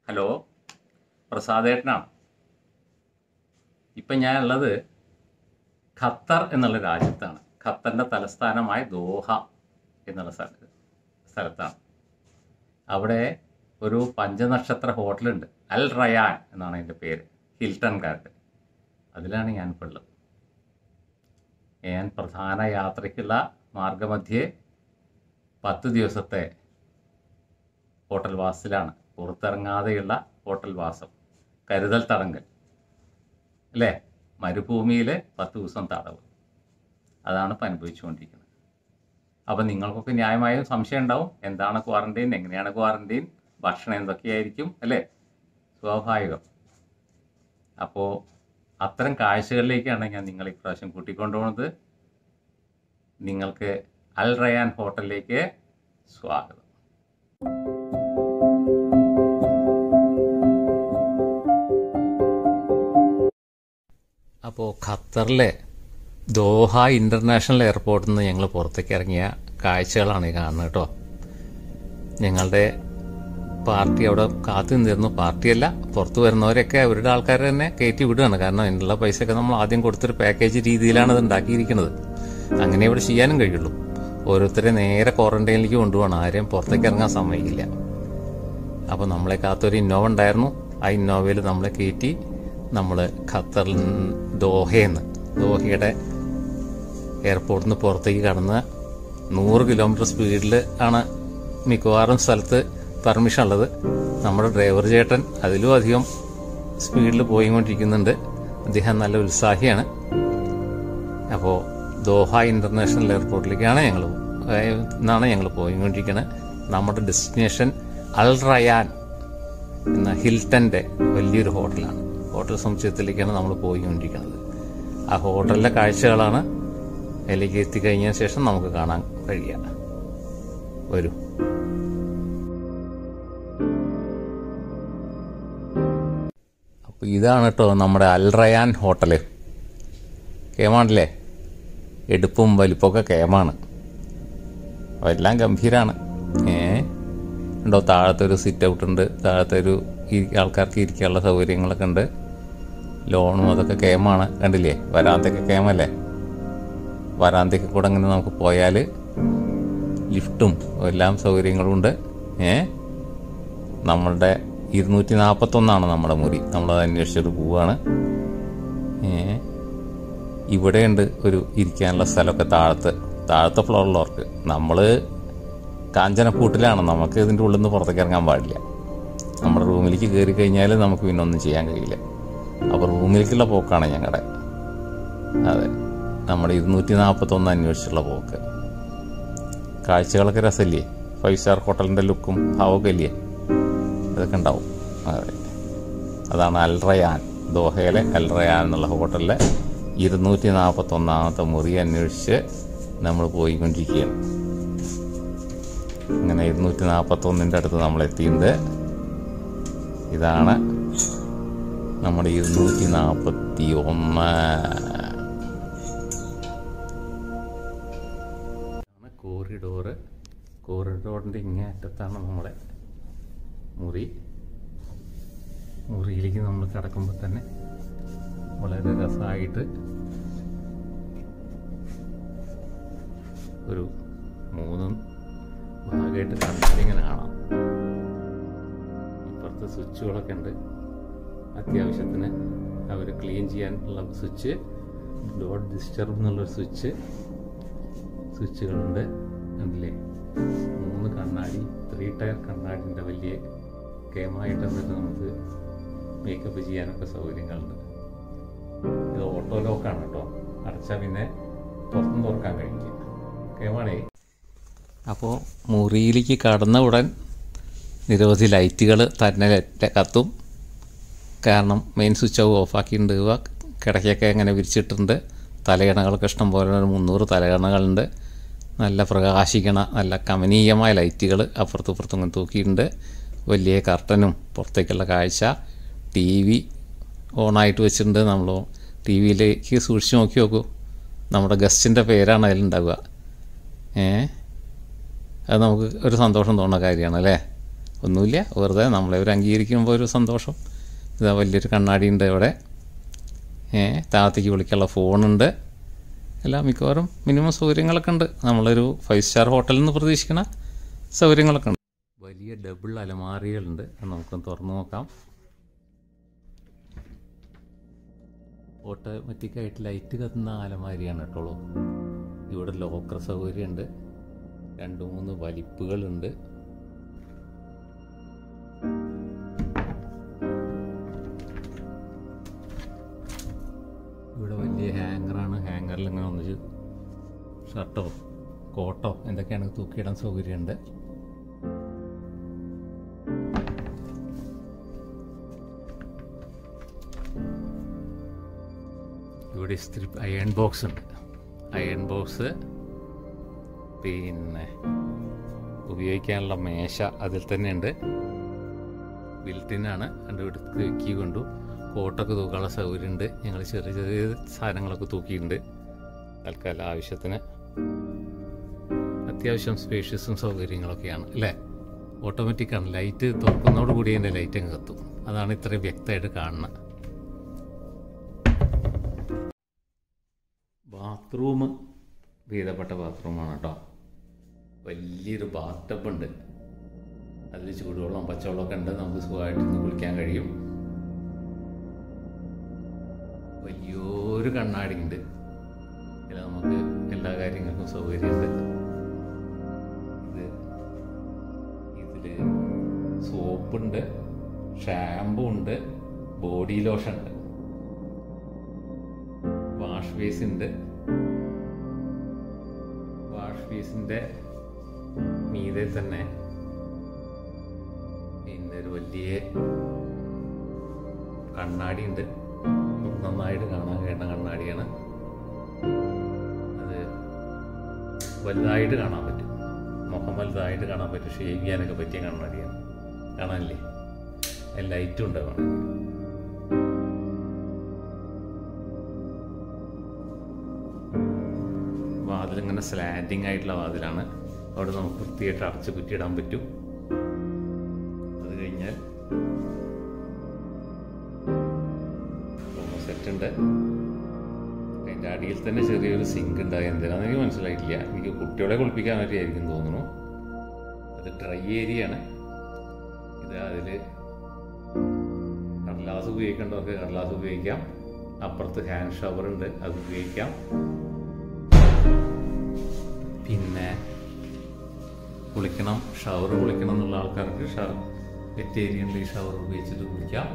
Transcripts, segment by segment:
Hello പ്രസാദേട്ടനാണ് ഇപ്പം ഞാനുള്ളത് Qatar എന്നുള്ള രാജ്യത്താണ് ഖത്തറിൻ്റെ തലസ്ഥാനമായ ദോഹ എന്നുള്ള സ്ഥലത്ത് സ്ഥലത്താണ് അവിടെ ഒരു പഞ്ചനക്ഷത്ര ഹോട്ടലുണ്ട് അൽ റയാൻ എന്നാണ് അതിൻ്റെ പേര് ഹിൽട്ടൺ കാർഡ് അതിലാണ് ഞാനിപ്പോൾ ഉള്ളത് ഞാൻ പ്രധാന യാത്രയ്ക്കുള്ള മാർഗമധ്യേ പത്ത് ദിവസത്തെ ഹോട്ടൽ വാസത്തിലാണ് പുറത്തിറങ്ങാതെയുള്ള ഹോട്ടൽ വാസം കരുതൽ തടങ്കൽ അല്ലേ മരുഭൂമിയിൽ പത്ത് ദിവസം തടവ് അതാണ് ഇപ്പം അനുഭവിച്ചുകൊണ്ടിരിക്കുന്നത് അപ്പം നിങ്ങൾക്കൊക്കെ ന്യായമായും സംശയം ഉണ്ടാവും എന്താണ് ക്വാറന്റൈൻ എങ്ങനെയാണ് ക്വാറന്റൈൻ ഭക്ഷണം എന്തൊക്കെയായിരിക്കും അല്ലേ സ്വാഭാവികം അപ്പോൾ അത്തരം കാഴ്ചകളിലേക്കാണ് ഞാൻ നിങ്ങളെ ഇപ്രാവശ്യം കൂട്ടിക്കൊണ്ടുപോകുന്നത് നിങ്ങൾക്ക് അൽ റയാൻ ഹോട്ടലിലേക്ക് സ്വാഗതം അപ്പോൾ ഖത്തറിലെ ദോഹ ഇൻ്റർനാഷണൽ എയർപോർട്ടിൽ നിന്ന് ഞങ്ങൾ പുറത്തേക്ക് ഇറങ്ങിയ കാഴ്ചകളാണ് ഈ കാണുന്നത് കേട്ടോ ഞങ്ങളുടെ പാർട്ടി അവിടെ കാത്തു നിന്നിരുന്നു പാർട്ടിയല്ല പുറത്ത് വരുന്നവരൊക്കെ അവരുടെ ആൾക്കാർ തന്നെ കയറ്റി വിടുകയാണ് കാരണം അതിനുള്ള പൈസയൊക്കെ നമ്മൾ ആദ്യം കൊടുത്തൊരു പാക്കേജ് രീതിയിലാണ് ഇത് ഉണ്ടാക്കിയിരിക്കുന്നത് അങ്ങനെ ഇവിടെ ചെയ്യാനും കഴിയുള്ളൂ ഓരോരുത്തരെ നേരെ ക്വാറന്റൈനിലേക്ക് കൊണ്ടുപോകണം ആരെയും പുറത്തേക്ക് ഇറങ്ങാൻ സമ്മതിക്കില്ല അപ്പോൾ നമ്മളെ കാത്തൊരു ഇന്നോവ ഉണ്ടായിരുന്നു ആ ഇന്നോവയിൽ നമ്മളെ കയറ്റി നമ്മൾ ഖത്തറിൽ നിന്ന് ദോഹയെന്ന് ദോഹയുടെ എയർപോർട്ടിൽ നിന്ന് പുറത്തേക്ക് കടന്ന് നൂറ് കിലോമീറ്റർ സ്പീഡിൽ ആണ് മിക്കവാറും സ്ഥലത്ത് പെർമിഷൻ ഉള്ളത് നമ്മുടെ ഡ്രൈവർ ചേട്ടൻ അതിലും അധികം സ്പീഡിൽ പോയിക്കൊണ്ടിരിക്കുന്നുണ്ട് അദ്ദേഹം നല്ല ഉത്സാഹിയാണ് അപ്പോൾ ദോഹ ഇൻ്റർനാഷണൽ എയർപോർട്ടിലേക്കാണ് ഞങ്ങൾ എന്നാണ് ഞങ്ങൾ പോയിക്കൊണ്ടിരിക്കുന്നത് നമ്മുടെ ഡെസ്റ്റിനേഷൻ അൽ റയാൻ എന്ന ഹിൽട്ടൻ്റെ വലിയൊരു ഹോട്ടലാണ് ഹോട്ടൽ സമുച്ചയത്തിലേക്കാണ് നമ്മൾ പോയിക്കൊണ്ടിരിക്കുന്നത് ആ ഹോട്ടലിലെ കാഴ്ചകളാണ് അതിലേക്ക് എത്തിക്കഴിഞ്ഞ ശേഷം നമുക്ക് കാണാൻ കഴിയുക വരൂ അപ്പോൾ ഇതാണ് കേട്ടോ നമ്മുടെ അൽ റയാൻ ഹോട്ടല് കേമാണല്ലേ എടുപ്പും വലിപ്പമൊക്കെ കേമാണ് എല്ലാം ഗംഭീരാണ് ഏ ഉണ്ടോ താഴത്തെ ഒരു സിറ്റ് ഔട്ട് ഉണ്ട് താഴത്തെ ഒരു ഇരി- ആൾക്കാർക്ക് ഇരിക്കാനുള്ള സൗകര്യങ്ങളൊക്കെ ഉണ്ട് ലോണും അതൊക്കെ കേമാണ് കണ്ടില്ലേ വരാന്തൊക്കെ കേമല്ലേ വരാന്തയ്ക്ക് കൂടെ അങ്ങനെ നമുക്ക് പോയാൽ ലിഫ്റ്റും എല്ലാം സൗകര്യങ്ങളും ഉണ്ട് ഏ നമ്മളുടെ ഇരുന്നൂറ്റി നാൽപ്പത്തൊന്നാണ് നമ്മുടെ മുറി നമ്മളത് അന്വേഷിച്ചിട്ട് പോവാണ് ഏ ഇവിടെയുണ്ട് ഒരു ഇരിക്കാനുള്ള സ്ഥലമൊക്കെ താഴത്ത് താഴത്തെ ഫ്ലോറിലുള്ളവർക്ക് നമ്മൾ കാഞ്ചനക്കൂട്ടിലാണ് നമുക്ക് ഇതിൻ്റെ ഉള്ളിൽ നിന്ന് പുറത്തേക്ക് ഇറങ്ങാൻ പാടില്ല നമ്മുടെ റൂമിലേക്ക് കയറി കഴിഞ്ഞാൽ നമുക്ക് പിന്നെ ഒന്നും ചെയ്യാൻ കഴിയില്ല അപ്പോൾ റൂമിലേക്കുള്ള പോക്കാണ് ഞങ്ങളുടെ അതെ നമ്മുടെ ഇരുന്നൂറ്റി നാൽപ്പത്തൊന്ന് അന്വേഷിച്ചുള്ള പോക്ക് കാഴ്ചകളൊക്കെ രസമില്ലേ ഫൈവ് സ്റ്റാർ ഹോട്ടലിൻ്റെ ലുക്കും ഭാവമൊക്കെ ഇല്ലേ അതൊക്കെ ഉണ്ടാവും അതെ അതാണ് അൽ റയാൻ ദോഹയിലെ അൽ റയാൻ എന്നുള്ള ഹോട്ടലിലെ ഇരുന്നൂറ്റി നാൽപ്പത്തൊന്നാമത്തെ മുറി അന്വേഷിച്ച് നമ്മൾ പോയിക്കൊണ്ടിരിക്കുകയാണ് അങ്ങനെ ഇരുന്നൂറ്റി നാൽപ്പത്തൊന്നിൻ്റെ അടുത്ത് നമ്മൾ എത്തിയിട്ടുണ്ട് ഇതാണ് നമ്മുടെ ഇരുന്നൂറ്റി നാൽപ്പത്തി ഒന്ന് കോറിഡോറ് കോറിഡോറിൻ്റെ ഇങ്ങേ അറ്റത്താണ് നമ്മളെ മുറി മുറിയിലേക്ക് നമ്മൾ കിടക്കുമ്പോൾ തന്നെ വളരെ രസമായിട്ട് ഒരു മൂന്ന് ഭാഗമായിട്ട് കണ്ടിങ്ങനെ കാണാം ഇപ്പുറത്ത് സ്വിച്ചുകളൊക്കെ ഉണ്ട് അത്യാവശ്യത്തിന് അവർ ക്ലീൻ ചെയ്യാനുള്ള സ്വിച്ച് ഡോട്ട് ഡിസ്റ്റർബ് എന്നുള്ളൊരു സ്വിച്ച് സ്വിച്ചുകളുണ്ട് കണ്ടില്ലേ മൂന്ന് കണ്ണാടി ത്രീ ടയർ കണ്ണാടിൻ്റെ വലിയ കേമായിട്ട് എന്നിട്ട് നമുക്ക് മേക്കപ്പ് ചെയ്യാനൊക്കെ സൗകര്യങ്ങളുണ്ട് ഇത് ഓട്ടോ ലോക്കാണ് കേട്ടോ അടച്ചാൽ പിന്നെ തുറന്നും തുറക്കാൻ കഴിയില്ല കേമാണേ അപ്പോൾ മുറിയിലേക്ക് കടന്ന ഉടൻ നിരവധി ലൈറ്റുകൾ തന്നെ ല- കത്തും കാരണം മെയിൻ സ്വിച്ച് ഔ ഓഫാക്കിയിട്ടുണ്ട് ഇവ കിടക്കയൊക്കെ ഇങ്ങനെ വിരിച്ചിട്ടുണ്ട് തലയണകളൊക്കെ ഇഷ്ടം പോലെ ഒരു മുന്നൂറ് തലയണകളുണ്ട് നല്ല പ്രകാശിക്കണ നല്ല കമനീയമായ ലൈറ്റുകൾ അപ്പുറത്തും ഇപ്പുറത്തും ഇങ്ങനെ തൂക്കിയിട്ടുണ്ട് വലിയ കർട്ടനും പുറത്തേക്കുള്ള കാഴ്ച ടി വി ഓണായിട്ട് വെച്ചിട്ടുണ്ട് നമ്മൾ ടി വിയിലേക്ക് സൂക്ഷിച്ച് നോക്കി നോക്കൂ നമ്മുടെ ഗസ്റ്റിൻ്റെ പേരാണ് അതിലുണ്ടാവുക ഏ അത് നമുക്ക് ഒരു സന്തോഷം തോന്നുന്ന കാര്യമാണ് അല്ലേ ഒന്നുമില്ല വെറുതെ നമ്മളെ ഒരു അംഗീകരിക്കുമ്പോൾ ഒരു സന്തോഷം ഇതാ വലിയൊരു കണ്ണാടി ഉണ്ട് ഇവിടെ ഏ താഴത്തേക്ക് വിളിക്കാനുള്ള ഫോണുണ്ട് എല്ലാം മിക്കവാറും മിനിമം സൗകര്യങ്ങളൊക്കെ ഉണ്ട് നമ്മളൊരു ഫൈവ് സ്റ്റാർ ഹോട്ടലിൽ നിന്ന് പ്രതീക്ഷിക്കുന്ന സൗകര്യങ്ങളൊക്കെ ഉണ്ട് വലിയ ഡബിൾ അലമാറികളുണ്ട് അത് നമുക്കൊന്ന് തുറന്നു നോക്കാം ഓട്ടോമാറ്റിക്കായിട്ട് ലൈറ്റ് കത്തുന്ന അലമാരിയാണ് കേട്ടോളൂ ഇവിടെ ലോക്കർ സൗകര്യമുണ്ട് രണ്ട് മൂന്ന് വലിപ്പുകളുണ്ട് ഇവിടെ വലിയ ഹാങ്ങറാണ് ഹാങ്ങറിൽ ഇങ്ങനെ ഒന്നിച്ച് ഷർട്ടോ കോട്ടോ എന്തൊക്കെയാണ് തൂക്കിയിടാൻ സൗകര്യമുണ്ട് ഇവിടെ ഇസ്തിരി അയൺ ബോക്സ് ഉണ്ട് അയൺ ബോക്സ് പിന്നെ ഉപയോഗിക്കാനുള്ള മേശ അതിൽ തന്നെ ഉണ്ട് ബിൽറ്റിനാണ് രണ്ട് എടുത്ത് കീ കൊണ്ടു കോട്ടൊക്കെ തൂക്കാനുള്ള സൗകര്യമുണ്ട് ഞങ്ങൾ ചെറിയ ചെറിയ സാധനങ്ങളൊക്കെ തൂക്കിയിട്ടുണ്ട് തൽക്കാലം ആവശ്യത്തിന് അത്യാവശ്യം സ്പേഷ്യസും സൗകര്യങ്ങളൊക്കെയാണ് അല്ലേ ഓട്ടോമാറ്റിക്കാണ് ലൈറ്റ് തുറക്കുന്നതോട് കൂടി എൻ്റെ ലൈറ്റ് അങ്ങ് കത്തും അതാണ് ഇത്രയും വ്യക്തമായിട്ട് കാണുന്നത് ബാത്റൂം ഭേദപ്പെട്ട ബാത്റൂമാണ് കേട്ടോ വലിയൊരു ബാത്ത് ടബ് ഉണ്ട് അതിൽ ചൂടുവെള്ളം പച്ചവെള്ളമൊക്കെ ഉണ്ട് നമുക്ക് സുഖമായിട്ട് ഇന്ന് കുളിക്കാൻ കഴിയും വലിയൊരു കണ്ണാടി ഉണ്ട് ഇതിൽ നമുക്ക് എല്ലാ കാര്യങ്ങൾക്കും സൗകര്യമുണ്ട് ഇത് ഇതിൽ സോപ്പുണ്ട് ഷാമ്പു ഉണ്ട് ബോഡി ലോഷൻ ഉണ്ട് വാഷ് ബേസ് ഉണ്ട് വാഷ് ബേസിൻ്റെ മീതെ തന്നെ പിന്നെ ഒരു വലിയ കണ്ണാടി ഉണ്ട് നന്നായിട്ട് കാണാൻ കേട്ട കണ്ണാടിയാണ് അത് വലുതായിട്ട് കാണാൻ പറ്റും മുഖം വലുതായിട്ട് കാണാൻ പറ്റും ഷേവ് ചെയ്യാനൊക്കെ പറ്റിയ കണ്ണാടിയാണ് കാണാനില്ലേ ലൈറ്റും ഉണ്ട് വേണമെങ്കിൽ വാതിലിങ്ങനെ സ്ലാൻഡിങ് ആയിട്ടുള്ള വാതിലാണ് അവിടെ നമുക്ക് വൃത്തിയായിട്ട് അടച്ച് കുറ്റിയിടാൻ പറ്റും അത് കഴിഞ്ഞാൽ സെറ്റ് ഉണ്ട് അതിൻ്റെ അടിയിൽ തന്നെ ചെറിയൊരു സിങ്ക് ഉണ്ട് അത് എന്തിനാന്ന് എനിക്ക് മനസ്സിലായിട്ടില്ല എനിക്ക് കുട്ടികളെ കുളിപ്പിക്കാൻ വേണ്ടിയായിരിക്കും തോന്നുന്നു അത് ഡ്രൈ ഏരിയ ആണ് ഇത് അതിൽ കടലാസ് ഉപയോഗിക്കേണ്ടവർക്ക് കടലാസ് ഉപയോഗിക്കാം അപ്പുറത്ത് ഹാൻഡ് ഷവർ ഉണ്ട് അത് ഉപയോഗിക്കാം പിന്നെ കുളിക്കണം ഷവർ കുളിക്കണം എന്നുള്ള ആൾക്കാർക്ക് വെറ്റ് ഏരിയയിൽ ഈ ഷവർ ഉപയോഗിച്ചിട്ട് കുളിക്കാം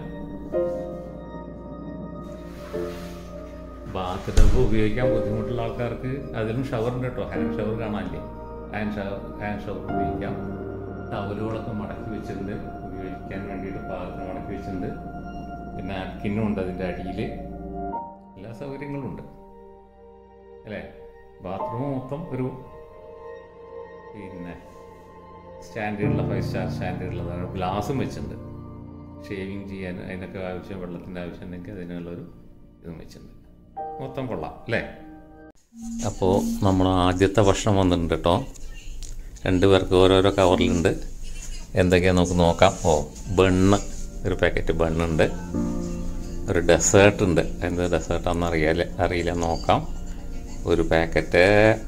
ബാത്ത് ടബ് ഉപയോഗിക്കാൻ ബുദ്ധിമുട്ടുള്ള ആൾക്കാർക്ക് അതിലും ഷവർ ഉണ്ട് കേട്ടോ ഹാൻഡ് ഷവർ കാണാനില്ലേ ഹാൻഡ് ഷവർ ഹാൻഡ് ഷവർ ഉപയോഗിക്കാം ടവലുകളൊക്കെ മടക്കി വെച്ചിട്ടുണ്ട് ഉപയോഗിക്കാൻ വേണ്ടിയിട്ട് പാകത്തിന് മടക്കി വെച്ചിട്ടുണ്ട് പിന്നെ നാപ്കിന്നും ഉണ്ട് അതിൻ്റെ അടിയിൽ എല്ലാ സൗകര്യങ്ങളും ഉണ്ട് അല്ലേ ബാത്റൂം മൊത്തം ഒരു പിന്നെ സ്റ്റാൻഡേർഡുള്ള ഫൈവ് സ്റ്റാർ സ്റ്റാൻഡേർഡുള്ളതാണ് ഗ്ലാസും വെച്ചിട്ടുണ്ട് ഷേവിങ് ചെയ്യാൻ അതിനൊക്കെ ആവശ്യം വെള്ളത്തിൻ്റെ ആവശ്യം ഉണ്ടെങ്കിൽ അതിനുള്ളൊരു ഇതും വെച്ചിട്ടുണ്ട് മൊത്തം കൊള്ളാം അല്ലേ അപ്പോൾ നമ്മൾ ആദ്യത്തെ ഭക്ഷണം വന്നിട്ടുണ്ട് കേട്ടോ രണ്ട് പേർക്ക് ഓരോരോ കവറിലുണ്ട് എന്തൊക്കെയാണ് നമുക്ക് നോക്കാം ഓ ബണ്ണ് ഒരു പാക്കറ്റ് ബണ്ണുണ്ട് ഒരു ഡെസേർട്ട് ഉണ്ട് എന്ത് ഡെസേർട്ടാണെന്ന് അറിയാല അറിയില്ല നോക്കാം ഒരു പാക്കറ്റ്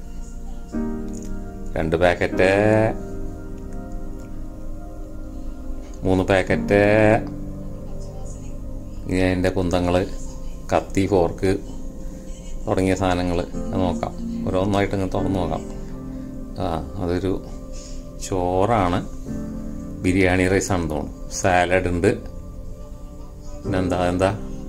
രണ്ട് പാക്കറ്റ് മൂന്ന് പാക്കറ്റ് ഇനി അതിൻ്റെ കുന്തങ്ങൾ കത്തി ഫോർക്ക് തുടങ്ങിയ സാധനങ്ങൾ നോക്കാം ഓരോന്നായിട്ട് ഇങ്ങനെ തുറന്ന് നോക്കാം ആ അതൊരു ചോറാണ് ബിരിയാണി റൈസ് ആണെന്ന് തോന്നുന്നു സാലഡ് ഉണ്ട് പിന്നെന്താ എന്താ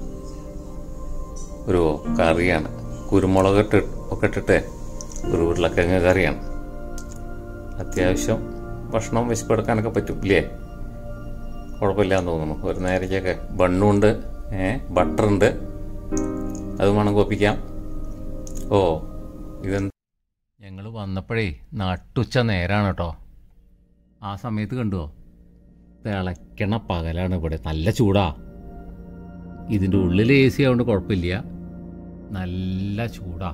ഒരു കറിയാണ് കുരുമുളക് ഇട്ട് ഒക്കെ ഇട്ടിട്ട് ഒരു ഉരുളക്കിഴങ്ങ് കറിയാണ് അത്യാവശ്യം ഭക്ഷണം വിശപ്പെടുക്കാനൊക്കെ പറ്റും ഇല്ലേ കുഴപ്പമില്ലാന്ന് തോന്നുന്നു ഒരു നേരത്തേക്ക് ബണ്ണുണ്ട് ഏ ബട്ടറുണ്ട് അത് വേണം കോപ്പിക്കാം ഓ ഇതെന്ത് ഞങ്ങൾ വന്നപ്പോഴേ നട്ടുച്ച നേരാണ് കേട്ടോ ആ സമയത്ത് കണ്ടുവോ തിളയ്ക്കണ പകലാണ് ഇവിടെ നല്ല ചൂടാ ഇതിൻ്റെ ഉള്ളിൽ എ സി ആയതുകൊണ്ട് കുഴപ്പമില്ല നല്ല ചൂടാ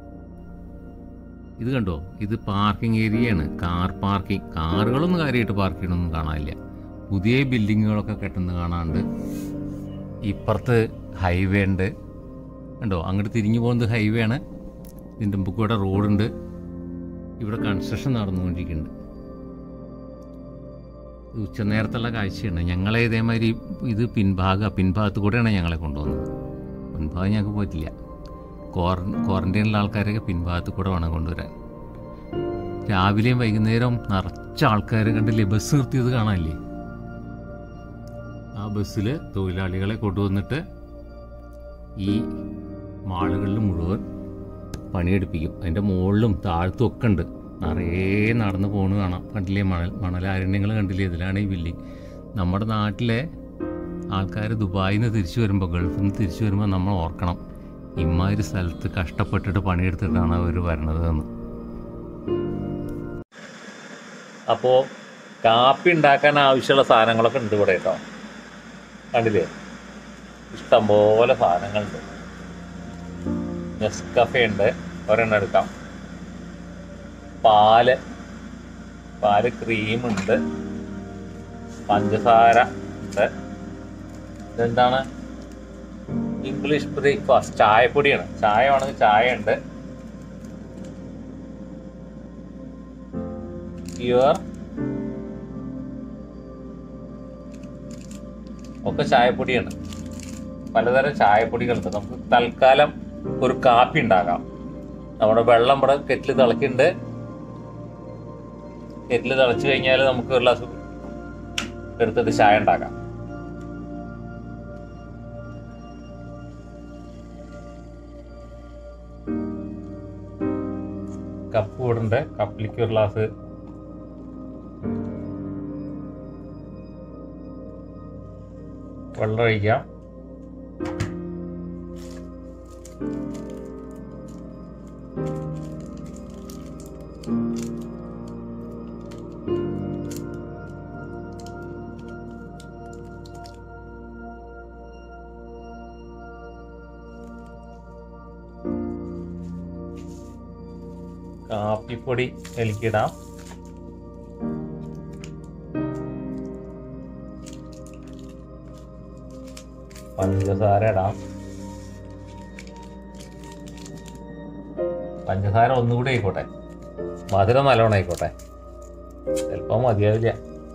ഇത് കണ്ടോ ഇത് പാർക്കിംഗ് ഏരിയയാണ് കാർ പാർക്കിംഗ് കാറുകളൊന്നും കാര്യമായിട്ട് പാർക്ക് ചെയ്യണമെന്നും കാണാനില്ല പുതിയ ബിൽഡിങ്ങുകളൊക്കെ കെട്ടുന്നത് കാണാണ്ട് ഇപ്പുറത്ത് ഹൈവേ ഉണ്ട് കണ്ടോ അങ്ങോട്ട് തിരിഞ്ഞു പോകുന്നത് ഹൈവേ ആണ് ഇതിൻ്റെ മുമ്പ് കൂടെ റോഡുണ്ട് ഇവിടെ കൺസ്ട്രക്ഷൻ നടന്നുകൊണ്ടിരിക്കുന്നുണ്ട് ഇത് ഉച്ചനേരത്തുള്ള കാഴ്ചയാണ് ഞങ്ങളെ ഇതേമാതിരി ഇത് പിൻഭാഗ പിൻഭാഗത്ത് കൂടെയാണ് ഞങ്ങളെ കൊണ്ടുവന്നത് മുൻഭാഗം ഞങ്ങൾക്ക് പോയിട്ടില്ല ക്വാറ ക്വാറന്റൈനിലുള്ള ആൾക്കാരൊക്കെ പിൻഭാഗത്ത് കൂടെ വേണം കൊണ്ടുവരാൻ രാവിലെയും വൈകുന്നേരം നിറച്ച ആൾക്കാർ കണ്ടില്ലേ ബസ് നിർത്തിയത് കാണാനില്ലേ ആ ബസ്സിൽ തൊഴിലാളികളെ കൊണ്ടുവന്നിട്ട് ഈ മാളുകളിൽ മുഴുവൻ പണിയെടുപ്പിക്കും അതിൻ്റെ മുകളിലും താഴത്തും ഒക്കെ ഉണ്ട് നിറയെ നടന്നു പോണ് കാണാം കണ്ടില്ലേ മണൽ മണലാരണ്യങ്ങൾ കണ്ടില്ലേ ഇതിലാണ് ഈ ബിൽഡിങ് നമ്മുടെ നാട്ടിലെ ആൾക്കാർ ദുബായിൽ നിന്ന് തിരിച്ചു വരുമ്പോൾ ഗൾഫിൽ നിന്ന് തിരിച്ചു വരുമ്പോൾ നമ്മൾ ഓർക്കണം ഇമ്മാതിരി സ്ഥലത്ത് കഷ്ടപ്പെട്ടിട്ട് പണിയെടുത്തിട്ടാണ് അവർ വരണത് എന്ന് അപ്പോൾ കാപ്പി ഉണ്ടാക്കാൻ ആവശ്യമുള്ള സാധനങ്ങളൊക്കെ ഉണ്ട് ഇവിടെ കേട്ടോ കണ്ടില്ലേ ഇഷ്ടംപോലെ സാധനങ്ങളുണ്ട് നെസ്കഫെ ഉണ്ട് ഒരെണ്ണം എടുക്കാം പാല് പാല് ക്രീം ഉണ്ട് പഞ്ചസാര ഉണ്ട് ഇതെന്താണ് ഇംഗ്ലീഷ് ബ്രേക്ക്ഫാസ്റ്റ് ചായപ്പൊടിയാണ് ചായ വേണമെങ്കിൽ ചായ ഉണ്ട് പ്യുവർ ഒക്കെ ചായപ്പൊടിയാണ് പലതരം ചായപ്പൊടികളുണ്ട് നമുക്ക് തൽക്കാലം ഒരു കാപ്പി ഉണ്ടാക്കാം നമ്മുടെ വെള്ളം ഇവിടെ കെറ്റിൽ തിളക്കിണ്ട് കെറ്റിൽ തിളച്ചു കഴിഞ്ഞാൽ നമുക്ക് ഒരു ഗ്ലാസ് എടുത്തിട്ട് ചായ ഉണ്ടാക്കാം കപ്പ് ഇവിടെ ഉണ്ട് കപ്പിലേക്ക് ഒരു ഗ്ലാസ് വെള്ളം ഒഴിക്കാം കാപ്പിപ്പൊടി അതിലേക്കിടാം പഞ്ചസാര ഇടാം പഞ്ചസാര ഒന്നുകൂടി ആയിക്കോട്ടെ മധുരം നല്ലോണം ആയിക്കോട്ടെ ചിലപ്പോൾ മതിയാവില്ല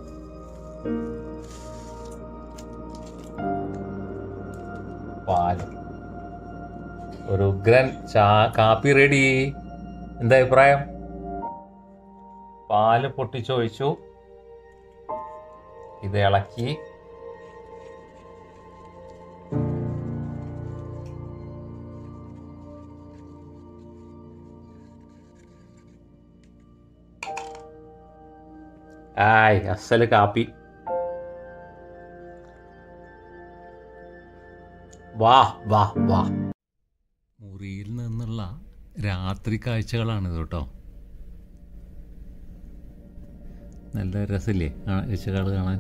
പാല് ഒരു ഉഗ്രൻ ചാ കാപ്പി റെഡി എന്താ അഭിപ്രായം പാല് പൊട്ടിച്ചൊഴിച്ചു ഇത് ഇളക്കി ആയ് അസല് കാപ്പി വാ വാ വാ മുറിയിൽ നിന്നുള്ള രാത്രി കാഴ്ചകളാണിത് കേട്ടോ നല്ല രസമില്ലേ കാഴ്ചകൾ കാണാൻ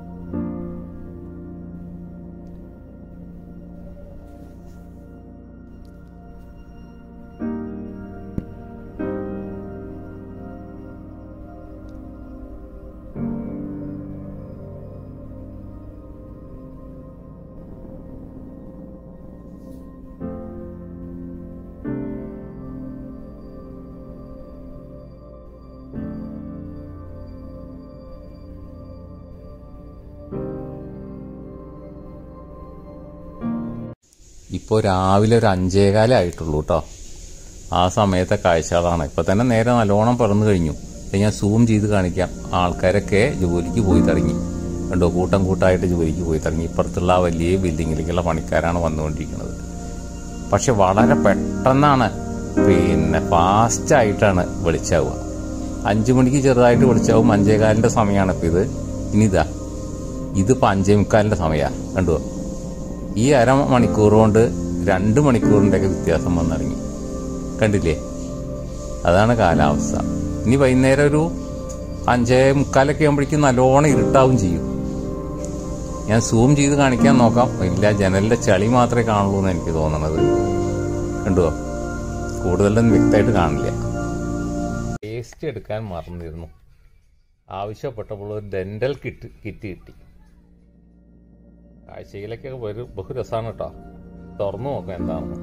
ഇപ്പോൾ രാവിലെ ഒരു അഞ്ചേകാലായിട്ടുള്ളൂ കേട്ടോ ആ സമയത്തെ കാഴ്ചകളാണ് ഇപ്പൊ തന്നെ നേരെ നല്ലോണം പിറന്നു കഴിഞ്ഞു ഇത് ഞാൻ സൂം ചെയ്ത് കാണിക്കാം ആൾക്കാരൊക്കെ ജോലിക്ക് പോയി തുടങ്ങി കണ്ടോ കൂട്ടം കൂട്ടമായിട്ട് ജോലിക്ക് പോയി തുടങ്ങി ഇപ്പുറത്തുള്ള ആ വലിയ ബിൽഡിങ്ങിലേക്കുള്ള പണിക്കാരാണ് വന്നുകൊണ്ടിരിക്കുന്നത് പക്ഷെ വളരെ പെട്ടെന്നാണ് പിന്നെ ഫാസ്റ്റ് ആയിട്ടാണ് വെളിച്ചാവുക അഞ്ചു മണിക്ക് ചെറുതായിട്ട് വെളിച്ചാവും അഞ്ചേകാലിന്റെ സമയമാണ് ഇപ്പൊ ഇത് ഇനിതാ ഇതിപ്പോ അഞ്ചേ മുക്കാലിന്റെ സമയമാണ് കണ്ടുവോ ഈ അരമണിക്കൂർ കൊണ്ട് രണ്ട് മണിക്കൂറിൻ്റെയൊക്കെ വ്യത്യാസം വന്നിറങ്ങി കണ്ടില്ലേ അതാണ് കാലാവസ്ഥ ഇനി വൈകുന്നേരം ഒരു അഞ്ചേ മുക്കാലൊക്കെ ആകുമ്പോഴേക്കും നല്ലോണം ഇരുട്ടാവും ചെയ്യും ഞാൻ സൂം ചെയ്ത് കാണിക്കാൻ നോക്കാം ഇല്ല ജനലിന്റെ ചളി മാത്രമേ കാണുള്ളൂ എന്ന് എനിക്ക് തോന്നണത് കണ്ടുവോ കൂടുതലൊന്നും വ്യക്തമായിട്ട് കാണില്ല ടേസ്റ്റ് എടുക്കാൻ മറന്നിരുന്നു ആവശ്യപ്പെട്ടപ്പോൾ ഒരു ഡെൻ്റൽ കിറ്റ് കിറ്റ് കിട്ടി കാഴ്ചയിലേക്കൊക്കെ വരും ബഹു രസമാണ് കേട്ടോ തുറന്നു നോക്കാം എന്താണെന്ന്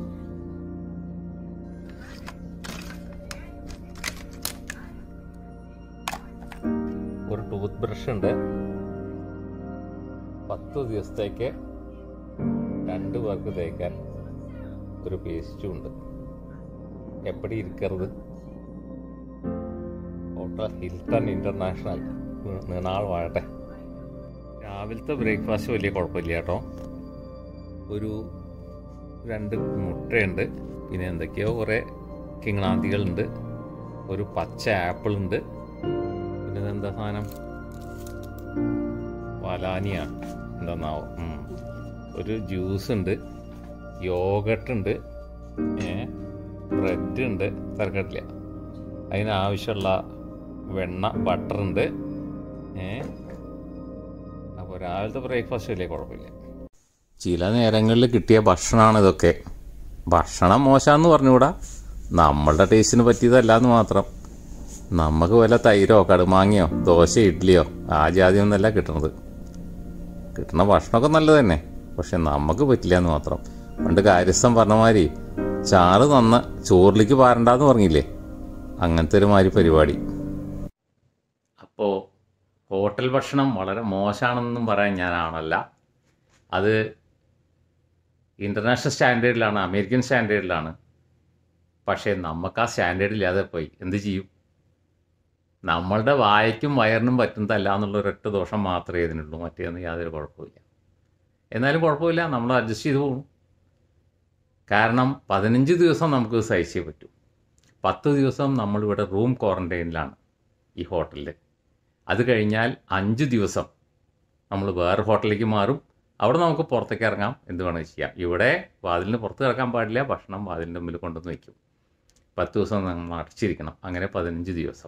ഒരു ടൂത്ത് ബ്രഷ് ഉണ്ട് പത്ത് ദിവസത്തേക്ക് രണ്ട് പേർക്ക് തേക്കാൻ ഒരു പേസ്റ്റും ഉണ്ട് എപ്പടി ഇരിക്കരുത് ഹോട്ടൽ ഹിൽട്ടൺ ഇന്റർനാഷണൽ നീണാൾ വാഴട്ടെ രാവിലത്തെ ബ്രേക്ക്ഫാസ്റ്റ് വലിയ കുഴപ്പമില്ല കേട്ടോ ഒരു രണ്ട് മുട്ടയുണ്ട് പിന്നെ എന്തൊക്കെയോ കുറേ കിങ്ങണാന്തികളുണ്ട് ഒരു പച്ച ആപ്പിൾ ഉണ്ട് പിന്നെ ഇതെന്താ സാധനം വലാനിയാണ് എന്താന്നാവോ ഉം. ഒരു ജ്യൂസ് ഉണ്ട് യോഗട്ട് ഉണ്ട് ബ്രെഡ് ഉണ്ട് തരക്കട്ടില്ല അതിനാവശ്യമുള്ള വെണ്ണ ബട്ടർ ഉണ്ട് ഏ അപ്പോൾ രാവിലത്തെ ബ്രേക്ക്ഫാസ്റ്റ് വലിയ കുഴപ്പമില്ല ചില നേരങ്ങളിൽ കിട്ടിയ ഭക്ഷണമാണ് ഇതൊക്കെ ഭക്ഷണം മോശമെന്ന് പറഞ്ഞുകൂടാ നമ്മളുടെ ടേസ്റ്റിന് പറ്റിയതല്ല എന്ന് മാത്രം നമുക്ക് വല്ല തൈരോ കടുമാങ്ങയോ ദോശ ഇഡ്ഡലിയോ ആ ജാതിയൊന്നല്ല കിട്ടണത് കിട്ടുന്ന ഭക്ഷണമൊക്കെ നല്ലത് തന്നെ പക്ഷെ നമുക്ക് പറ്റില്ല എന്ന് മാത്രം പണ്ട് കാര്യസ്ഥം പറഞ്ഞ മാതിരി ചാറ് തന്ന ചോറിലേക്ക് പാരണ്ടെന്ന് പറഞ്ഞില്ലേ അങ്ങനത്തെ ഒരു മാതിരി പരിപാടി അപ്പോൾ ഹോട്ടൽ ഭക്ഷണം വളരെ മോശമാണെന്നും പറയാൻ ഞാനാണല്ല അത് ഇൻ്റർനാഷണൽ സ്റ്റാൻഡേർഡിലാണ് അമേരിക്കൻ സ്റ്റാൻഡേർഡിലാണ് പക്ഷേ നമുക്ക് ആ സ്റ്റാൻഡേർഡ് ഇല്ലാതെ പോയി എന്ത് ചെയ്യും നമ്മളുടെ വായയ്ക്കും വയറിനും പറ്റുന്നതല്ല എന്നുള്ള ഒരൊറ്റ ദോഷം മാത്രമേ ഇതിനുള്ളൂ മറ്റേന്ന് യാതൊരു കുഴപ്പമില്ല എന്നാലും കുഴപ്പമില്ല നമ്മൾ അഡ്ജസ്റ്റ് ചെയ്ത് പോകും കാരണം പതിനഞ്ച് ദിവസം നമുക്ക് സഹിച്ചേ പറ്റൂ പത്ത് ദിവസം നമ്മളിവിടെ റൂം ക്വാറൻറ്റൈനിലാണ് ഈ ഹോട്ടലിൽ അത് കഴിഞ്ഞാൽ അഞ്ച് ദിവസം നമ്മൾ വേറെ ഹോട്ടലിലേക്ക് മാറും അവിടെ നമുക്ക് പുറത്തേക്ക് ഇറങ്ങാം എന്ത് വേണമെങ്കിൽ ചെയ്യാം ഇവിടെ വാതിലിന് പുറത്ത് കിടക്കാൻ പാടില്ല ഭക്ഷണം വാതിലിൻ്റെ മുമ്പിൽ കൊണ്ടുവന്ന് വയ്ക്കും പത്ത് ദിവസം നമ്മൾ അടച്ചിരിക്കണം അങ്ങനെ പതിനഞ്ച് ദിവസം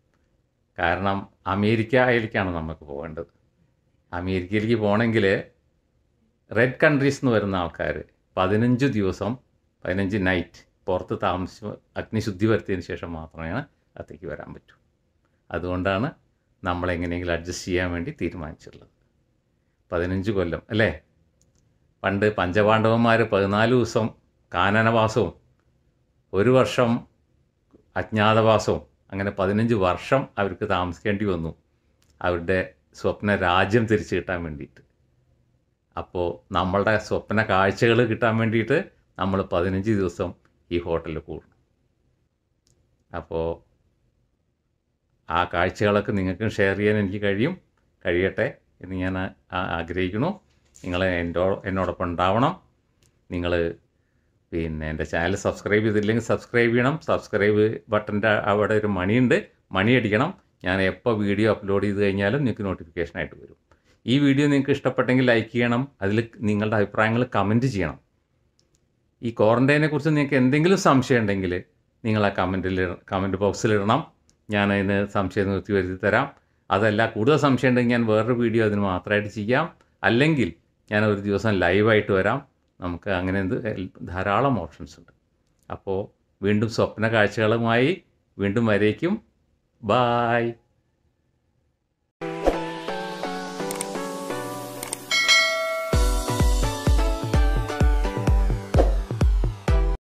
കാരണം അമേരിക്കയിലേക്കാണ് നമുക്ക് പോകേണ്ടത് അമേരിക്കയിലേക്ക് പോകണമെങ്കിൽ റെഡ് കൺട്രീസ് എന്ന് വരുന്ന ആൾക്കാർ പതിനഞ്ച് ദിവസം പതിനഞ്ച് നൈറ്റ് പുറത്ത് താമസിച്ച് അഗ്നിശുദ്ധി വരുത്തിയതിന് ശേഷം മാത്രമേ അകത്തേക്ക് വരാൻ പറ്റൂ അതുകൊണ്ടാണ് നമ്മൾ എങ്ങനെയെങ്കിലും അഡ്ജസ്റ്റ് ചെയ്യാൻ വേണ്ടി തീരുമാനിച്ചിട്ടുള്ളത് പതിനഞ്ച് കൊല്ലം അല്ലേ പണ്ട് പഞ്ചപാണ്ഡവന്മാർ പതിനാല് ദിവസം കാനനവാസവും ഒരു വർഷം അജ്ഞാതവാസവും അങ്ങനെ പതിനഞ്ച് വർഷം അവർക്ക് താമസിക്കേണ്ടി വന്നു അവരുടെ സ്വപ്ന രാജ്യം തിരിച്ചു കിട്ടാൻ വേണ്ടിയിട്ട് അപ്പോൾ നമ്മളുടെ സ്വപ്ന കാഴ്ചകൾ കിട്ടാൻ വേണ്ടിയിട്ട് നമ്മൾ പതിനഞ്ച് ദിവസം ഈ ഹോട്ടലിൽ കൂടും അപ്പോൾ ആ കാഴ്ചകളൊക്കെ നിങ്ങൾക്കും ഷെയർ ചെയ്യാൻ എനിക്ക് കഴിയും കഴിയട്ടെ എന്ന് ഞാൻ ആ- ആഗ്രഹിക്കുന്നു നിങ്ങൾ എൻ്റെ എന്നോടൊപ്പം ഉണ്ടാവണം നിങ്ങൾ പിന്നെ എൻ്റെ ചാനൽ സബ്സ്ക്രൈബ് ചെയ്തില്ലെങ്കിൽ സബ്സ്ക്രൈബ് ചെയ്യണം സബ്സ്ക്രൈബ് ബട്ടൻ്റെ അവിടെ ഒരു മണിയുണ്ട് മണി അടിക്കണം ഞാൻ എപ്പോൾ വീഡിയോ അപ്ലോഡ് ചെയ്ത് കഴിഞ്ഞാലും നിങ്ങൾക്ക് നോട്ടിഫിക്കേഷൻ ആയിട്ട് വരും ഈ വീഡിയോ നിങ്ങൾക്ക് ഇഷ്ടപ്പെട്ടെങ്കിൽ ലൈക്ക് ചെയ്യണം അതിൽ നിങ്ങളുടെ അഭിപ്രായങ്ങൾ കമൻറ്റ് ചെയ്യണം ഈ ക്വാറൻറ്റൈനെ കുറിച്ച് നിങ്ങൾക്ക് എന്തെങ്കിലും സംശയം ഉണ്ടെങ്കിൽ നിങ്ങൾ ആ കമൻറ്റിൽ കമൻറ്റ് ബോക്സിൽ ഇടണം ഞാൻ അതിന് സംശയം നിർത്തി വരുത്തി തരാം അതല്ല കൂടുതൽ സംശയം ഉണ്ടെങ്കിൽ ഞാൻ വേറൊരു വീഡിയോ അതിന് മാത്രമായിട്ട് ചെയ്യാം അല്ലെങ്കിൽ ഞാൻ ഒരു ദിവസം ലൈവായിട്ട് വരാം നമുക്ക് അങ്ങനെ എന്ത് ധാരാളം ഓപ്ഷൻസ് ഉണ്ട് അപ്പോൾ വീണ്ടും സ്വപ്ന കാഴ്ചകളുമായി വീണ്ടും വരേക്കും ബായ്